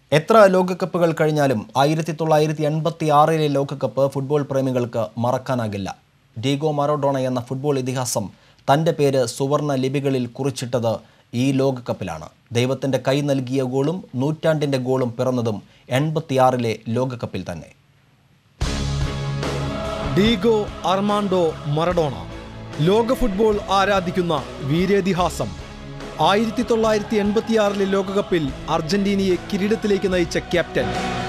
എത്ര ലോകകപ്പുകൾ കഴിഞ്ഞാലും ആയിരത്തി തൊള്ളായിരത്തി എൺപത്തി ആറിലെ ലോകകപ്പ് ഫുട്ബോൾ പ്രേമികൾക്ക് മറക്കാനാകില്ല ഡീഗോ മറഡോണ എന്ന ഫുട്ബോൾ ഇതിഹാസം തൻ്റെ പേര് സുവർണ ലിപികളിൽ കുറിച്ചിട്ടത് ഈ ലോകകപ്പിലാണ് ദൈവത്തിൻ്റെ കൈ നൽകിയ ഗോളും നൂറ്റാണ്ടിൻ്റെ ഗോളും പിറന്നതും എൺപത്തിയാറിലെ ലോകകപ്പിൽ തന്നെ ഡീഗോ അർമാൻഡോ മറഡോണ ലോക ഫുട്ബോൾ ആരാധിക്കുന്ന വീരേതിഹാസം ആയിരത്തി തൊള്ളായിരത്തി എൺപത്തിയാറിലെ ലോകകപ്പിൽ അർജന്റീനയെ കിരീടത്തിലേക്ക് നയിച്ച ക്യാപ്റ്റൻ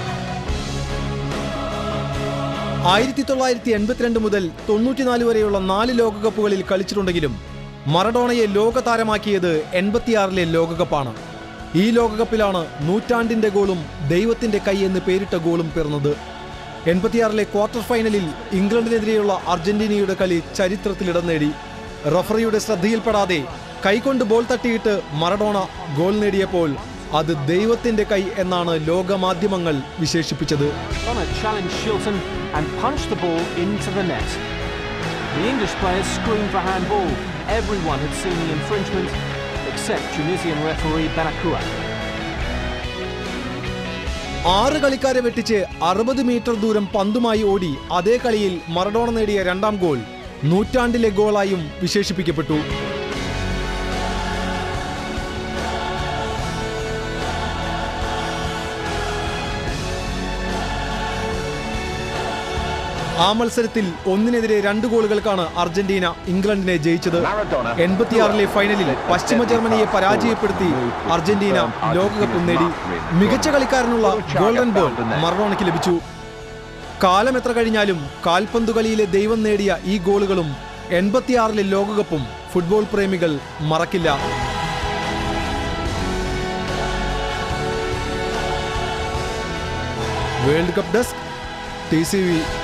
ആയിരത്തി തൊള്ളായിരത്തി എൺപത്തിരണ്ട് മുതൽ തൊണ്ണൂറ്റിനാല് വരെയുള്ള നാല് ലോകകപ്പുകളിൽ കളിച്ചിട്ടുണ്ടെങ്കിലും മറഡോണയെ ലോകതാരമാക്കിയത് എൺപത്തിയാറിലെ ലോകകപ്പാണ് ഈ ലോകകപ്പിലാണ് നൂറ്റാണ്ടിന്റെ ഗോളും ദൈവത്തിന്റെ കൈ എന്ന് പേരിട്ട ഗോളും പിറന്നത് എൺപത്തിയാറിലെ ക്വാർട്ടർ ഫൈനലിൽ ഇംഗ്ലണ്ടിനെതിരെയുള്ള അർജന്റീനയുടെ കളി ചരിത്രത്തിൽ ഇടം നേടി റഫറിയുടെ ശ്രദ്ധയിൽപ്പെടാതെ കൈകൊണ്ട് ബോൾ തട്ടിയിട്ട് മറഡോണ ഗോൾ നേടിയപ്പോൾ അത് ദൈവത്തിന്റെ കൈ എന്നാണ് ലോകമാധ്യമങ്ങൾ വിശേഷിപ്പിച്ചത് Connor challenged Shilton and punched the ball into the net. The English players screamed for handball. Everyone had seen the infringement except Tunisian referee Benakua. ആറ് കളിക്കാരെ വെട്ടിച്ച് അറുപത് മീറ്റർ ദൂരം പന്തുമായി ഓടി അതേ കളിയിൽ മറഡോണ നേടിയ രണ്ടാം ഗോൾ നൂറ്റാണ്ടിലെ ഗോളായും വിശേഷിപ്പിക്കപ്പെട്ടു ആ മത്സരത്തിൽ ഒന്നിനെതിരെ രണ്ട് ഗോളുകൾക്കാണ് അർജന്റീന ഇംഗ്ലണ്ടിനെ ജയിച്ചത് എൺപത്തിയാറിലെ ഫൈനലിൽ പശ്ചിമ ജർമ്മനിയെ പരാജയപ്പെടുത്തി അർജന്റീന ലോകകപ്പ് നേടി മികച്ച കളിക്കാരനുള്ള ഗോൾഡൻ ബോൾ മറഡോണയ്ക്ക് ലഭിച്ചു കാലം എത്ര കഴിഞ്ഞാലും കാൽപന്തു കളിയിലെ ദൈവം നേടിയ ഈ ഗോളുകളും എൺപത്തിയാറിലെ ലോകകപ്പും ഫുട്ബോൾ പ്രേമികൾ മറക്കില്ല world cup desk T C V